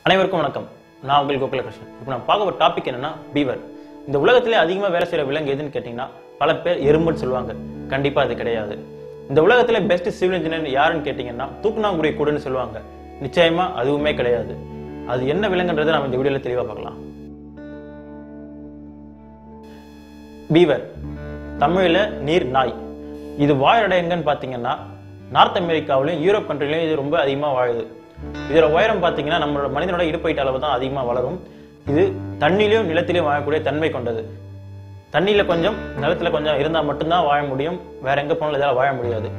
அனைவருக்கும் வணக்கம் நான் உங்கள் கோகுலகிருஷ்ணன் இப்போ நான் பார்க்க ஒரு டாபிக் என்னன்னா பீவர் இந்த உலகத்திலே அதிகமாக வேலை செய்யற விலங்கு எதுன்னு கேட்டிங்கன்னா பல பேர் எறும்புன்னு சொல்லுவாங்க கண்டிப்பா அது கிடையாது இந்த உலகத்துல பெஸ்ட் சிவில் இன்ஜினியர் யாருன்னு கேட்டிங்கன்னா தூக்குநாங்குடி கூடுன்னு சொல்லுவாங்க நிச்சயமா அதுவுமே கிடையாது அது என்ன விலங்குன்றதை நம்ம இந்த வீடியோல தெளிவா பார்க்கலாம் பீவர் தமிழ்ல நீர் நாய் இது வாழோட எங்கன்னு பார்த்தீங்கன்னா நார்த் அமெரிக்காவிலையும் யூரோப் கண்ட்ரிலையும் இது ரொம்ப அதிகமாக வாழுது இதோட உயரம் பார்த்தீங்கன்னா நம்மளோட மனிதனோட இடுப்பைட்டு அளவு தான் அதிகமாக வளரும் இது தண்ணிலையும் நிலத்திலையும் வாழக்கூடிய தன்மை கொண்டது தண்ணியில கொஞ்சம் நிலத்துல கொஞ்சம் இருந்தால் மட்டும்தான் வாழ முடியும் வேற எங்க போனாலும் இதால வாழ முடியாது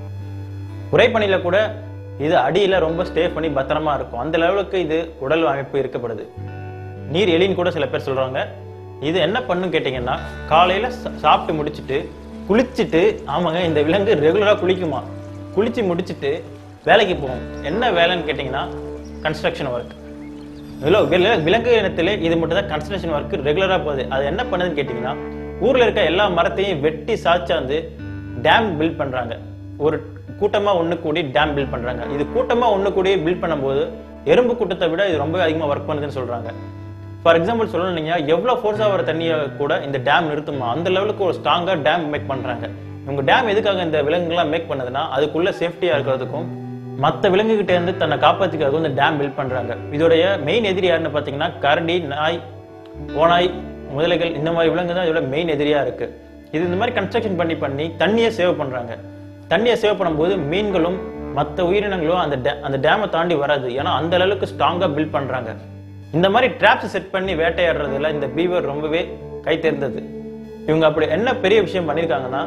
உரைப்பணியில கூட இது அடியில ரொம்ப ஸ்டே பண்ணி பத்திரமா இருக்கும் அந்த லெவலுக்கு இது உடல் அமைப்பு இருக்கப்படுது நீர் எலின்னு கூட சில பேர் சொல்றாங்க இது என்ன பண்ணும் கேட்டிங்கன்னா காலையில சா- சாப்பிட்டு முடிச்சிட்டு குளிச்சுட்டு ஆமாங்க இந்த விலங்கு ரெகுலரா குளிக்குமா குளிச்சு முடிச்சிட்டு வேலைக்கு போகும் என்ன வேலைன்னு கேட்டிங்கன்னா கன்ஸ்ட்ரக்ஷன் ஒர்க் இதுல வில- விலங்கு இனத்திலே இது மட்டும் தான் கன்ஸ்ட்ரக்ஷன் ஒர்க் ரெகுலரா போகுது அது என்ன பண்ணுதுன்னு கேட்டிங்கன்னா ஊர்ல இருக்க எல்லா மரத்தையும் வெட்டி சாய்ச்சாந்து டேம் பில்ட் பண்றாங்க ஒரு கூட்டமா ஒண்ணு கூடி டேம் பில்ட் பண்றாங்க இது கூட்டமா ஒண்ணு கூடி பில்ட் பண்ணும்போது எறும்பு கூட்டத்தை விட இது ரொம்ப அதிகமா ஒர்க் பண்ணுதுன்னு சொல்றாங்க ஃபார் எக்ஸாம்பிள் சொல்லணும் நீங்க எவ்வளவு ஃபோர்ஸா வர தண்ணியை கூட இந்த டேம் நிறுத்துமா அந்த லெவலுக்கு ஒரு ஸ்ட்ராங்கா டேம் மேக் பண்றாங்க இவங்க டேம் எதுக்காக இந்த விலங்குகள்லாம் மேக் பண்ணதுன்னா அதுக்குள்ள சேஃப்டியா இருக்கிறதுக்கும் மற்ற விலங்குகிட்ட இருந்து தன்னை காப்பாத்திக்காகவும் இந்த டேம் பில்ட் பண்றாங்க இதோடைய மெயின் எதிரி யாருன்னு பாத்தீங்கன்னா கரடி நாய் ஓநாய் முதலைகள் இந்த மாதிரி விலங்கு தான் இதோட மெயின் எதிரியா இருக்கு இது இந்த மாதிரி கன்ஸ்ட்ரக்ஷன் பண்ணி பண்ணி தண்ணியை சேவ் பண்றாங்க தண்ணியை சேவ் பண்ணும்போது மீன்களும் மற்ற உயிரினங்களும் அந்த டே- அந்த டேமை தாண்டி வராது ஏன்னா அந்த அளவுக்கு ஸ்ட்ராங்கா பில்ட் பண்றாங்க இந்த மாதிரி ட்ராப்ஸ் செட் பண்ணி வேட்டையாடுறதுல இந்த பீவர் ரொம்பவே கை தேர்ந்தது இவங்க அப்படி என்ன பெரிய விஷயம் பண்ணிருக்காங்கன்னா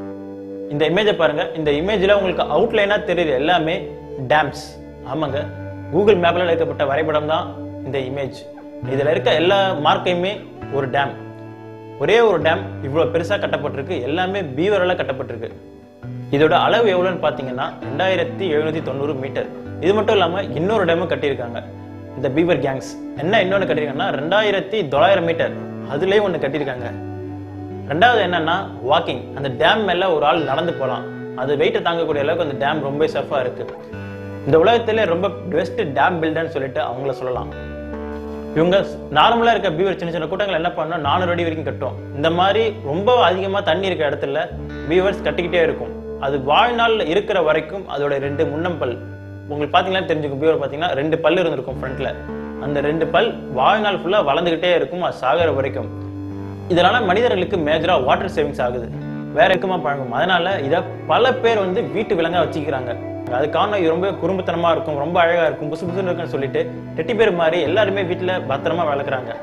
இந்த இமேஜை பாருங்க இந்த இமேஜ்ல உங்களுக்கு அவுட்லைனா தெரியுது எல்லாமே டேம்ஸ் ஆமாங்க கூகுள் மேப்ல எடுக்கப்பட்ட வரைபடம் தான் இந்த இமேஜ் இதுல இருக்க எல்லா மார்க்கையுமே ஒரு டேம் ஒரே ஒரு டேம் இவ்வளவு பெருசா கட்டப்பட்டிருக்கு எல்லாமே பீவரால கட்டப்பட்டிருக்கு இதோட அளவு எவ்வளவுன்னு பாத்தீங்கன்னா ரெண்டாயிரத்தி எழுநூத்தி தொண்ணூறு மீட்டர் இது மட்டும் இல்லாம இன்னொரு டேமும் கட்டியிருக்காங்க இந்த பீவர் கேங்ஸ் என்ன இன்னொன்னு கட்டியிருக்காங்கன்னா ரெண்டாயிரத்தி தொள்ளாயிரம் மீட்டர் அதுலயே ஒண்ணு கட்டியிருக்காங்க ரெண்டாவது என்னன்னா வாக்கிங் அந்த டேம் மேல ஒரு ஆள் நடந்து போலாம் அது வெயிட்டை தாங்கக்கூடிய அளவுக்கு அந்த டேம் ரொம்ப சேஃபா இருக்கு இந்த உலகத்திலே ரொம்ப பெஸ்ட் டேம் பில்டர்னு சொல்லிட்டு அவங்கள சொல்லலாம் இவங்க நார்மலா இருக்க பீவர் சின்ன சின்ன கூட்டங்கள் என்ன பண்ணோம் நானூறு அடி வரைக்கும் கட்டும் இந்த மாதிரி ரொம்ப அதிகமா தண்ணி இருக்க இடத்துல பீவர்ஸ் கட்டிக்கிட்டே இருக்கும் அது வாழ்நாள்ல இருக்கிற வரைக்கும் அதோட ரெண்டு முன்னம்பல் உங்களுக்கு பாத்தீங்கன்னா தெரிஞ்சுக்கும் பீவர் பாத்தீங்கன்னா ரெண்டு பல் இருந்திருக்கும் ஃப்ரண்ட்ல அந்த ரெண்டு பல் வாழ்நாள் ஃபுல்லா வளர்ந்துகிட்டே இருக்கும் அது சாகர வரைக்கும் இதனால மனிதர்களுக்கு மேஜரா வாட்டர் சேவிங்ஸ் ஆகுது வேற இருக்குமா பழகும் அதனால இத பல பேர் வந்து வீட்டு விலங்கா வச்சுக்கிறாங்க அது காரணம் இது ரொம்ப குறும்புத்தனமா இருக்கும் ரொம்ப அழகா இருக்கும் புசு புசுன்னு இருக்குன்னு சொல்லிட்டு டெட்டி பேர் மாதிரி எல்லாருமே வீட்டுல பத்திரமா வளர்க்குறாங்க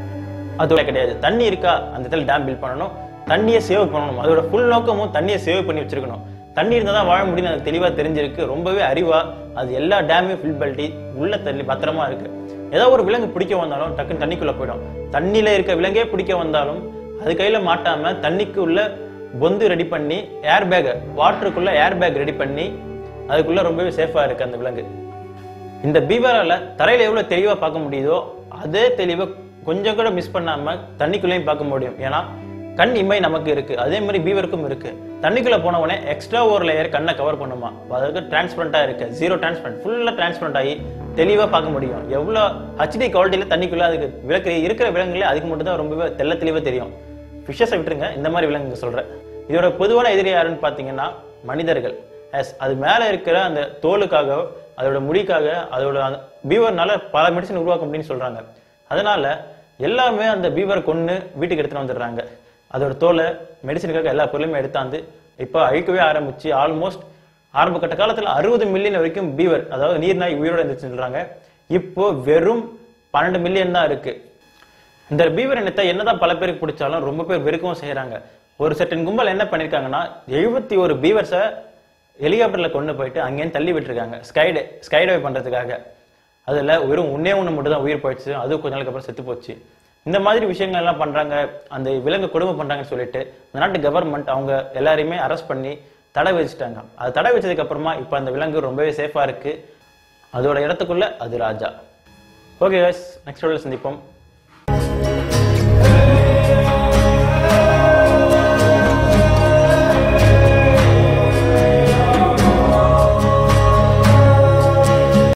அதோட கிடையாது தண்ணி இருக்கா அந்த இடத்துல டேம் பில்ட் பண்ணணும் தண்ணியை சேவ் பண்ணணும் அதோட ஃபுல் நோக்கமும் தண்ணியை சேவ் பண்ணி வச்சிருக்கணும் தண்ணி இருந்தால் தான் வாழ முடியும் எனக்கு தெளிவா தெரிஞ்சிருக்கு ரொம்பவே அறிவா அது எல்லா டேமையும் ஃபில் பண்ணி உள்ள தள்ளி பத்திரமா இருக்கு ஏதோ ஒரு விலங்கு பிடிக்க வந்தாலும் டக்குன்னு தண்ணிக்குள்ள போயிடும் தண்ணியில இருக்க விலங்கே பிடிக்க வந்தாலும் அது கையில மாட்டாம தண்ணிக்கு உள்ள பொந்து ரெடி பண்ணி ஏர் பேக் வாட்டருக்குள்ள ஏர் பேக் ரெடி பண்ணி அதுக்குள்ள ரொம்பவே சேஃபா இருக்கு அந்த விலங்கு இந்த பீவரால தரையில எவ்வளவு தெளிவா பார்க்க முடியுதோ அதே தெளிவை கொஞ்சம் கூட மிஸ் பண்ணாம தண்ணிக்குள்ளேயும் பார்க்க முடியும் ஏன்னா கண் இமை நமக்கு இருக்கு அதே மாதிரி பீவருக்கும் இருக்கு தண்ணிக்குள்ள போன உடனே எக்ஸ்ட்ரா ஒரு லேயர் கண்ணை கவர் பண்ணுமா அதுக்கு டிரான்ஸ்பரண்டா இருக்கு ஜீரோ டிரான்ஸ்பரண்ட் ஃபுல்லா டிரான்ஸ்பரண்ட் ஆகி தெளிவா பார்க்க முடியும் எவ்வளவு ஹெச்டி குவாலிட்டியில தண்ணிக்குள்ள அதுக்கு விளக்கு இருக்கிற விலங்குகளே அதுக்கு மட்டும் தான் ரொம்பவே தெள்ள தெளிவா தெரியும் ஃபிஷஸை விட்டுருங்க இந்த மாதிரி விலங்கு சொல்றேன் இதோட பொதுவான எதிரி யாருன்னு பாத்தீங்கன்னா மனிதர்கள் எஸ் அது மேல இருக்கிற அந்த தோலுக்காக அதோட முடிக்காக அதோட அந்த பீவர்னால பல மெடிசன் உருவாக்க முடியும்னு சொல்றாங்க அதனால எல்லாமே அந்த பீவர் கொன்னு வீட்டுக்கு எடுத்துட்டு வந்துடுறாங்க அதோட தோலை மெடிசனுக்காக எல்லா பொருளுமே எடுத்தாந்து இப்போ அழிக்கவே ஆரம்பிச்சு ஆல்மோஸ்ட் ஆரம்ப கட்ட காலத்துல அறுபது மில்லியன் வரைக்கும் பீவர் அதாவது நீர்நாய் உயிரோட இருந்துச்சு சொல்றாங்க இப்போ வெறும் பன்னெண்டு மில்லியன் தான் இருக்கு இந்த பீவர் இனத்தை என்னதான் பல பேருக்கு பிடிச்சாலும் ரொம்ப பேர் வெறுக்கவும் செய்யறாங்க ஒரு செட்டின் கும்பல் என்ன பண்ணிருக்காங்கன்னா எழுபத்தி ஒரு பீவர்ஸை ஹெலிகாப்டர்ல கொண்டு போயிட்டு அங்கேயும் தள்ளி விட்டுருக்காங்க ஸ்கைடு ஸ்கைடவே பண்றதுக்காக அதுல வெறும் ஒன்னே ஒண்ணு மட்டும் தான் உயிர் போயிடுச்சு அது கொஞ்ச நாளுக்கு அப்புறம் செத்து போச்சு இந்த மாதிரி விஷயங்கள் எல்லாம் பண்றாங்க அந்த விலங்கு கொடுமை பண்றாங்கன்னு சொல்லிட்டு இந்த நாட்டு கவர்மெண்ட் அவங்க எல்லாரையுமே அரெஸ்ட் பண்ணி தடை விதிச்சிட்டாங்க அது தடை வச்சதுக்கு அப்புறமா இப்ப அந்த விலங்கு ரொம்பவே சேஃபா இருக்கு அதோட இடத்துக்குள்ள அது ராஜா ஓகே guys நெக்ஸ்ட் வீடியோல சந்திப்போம்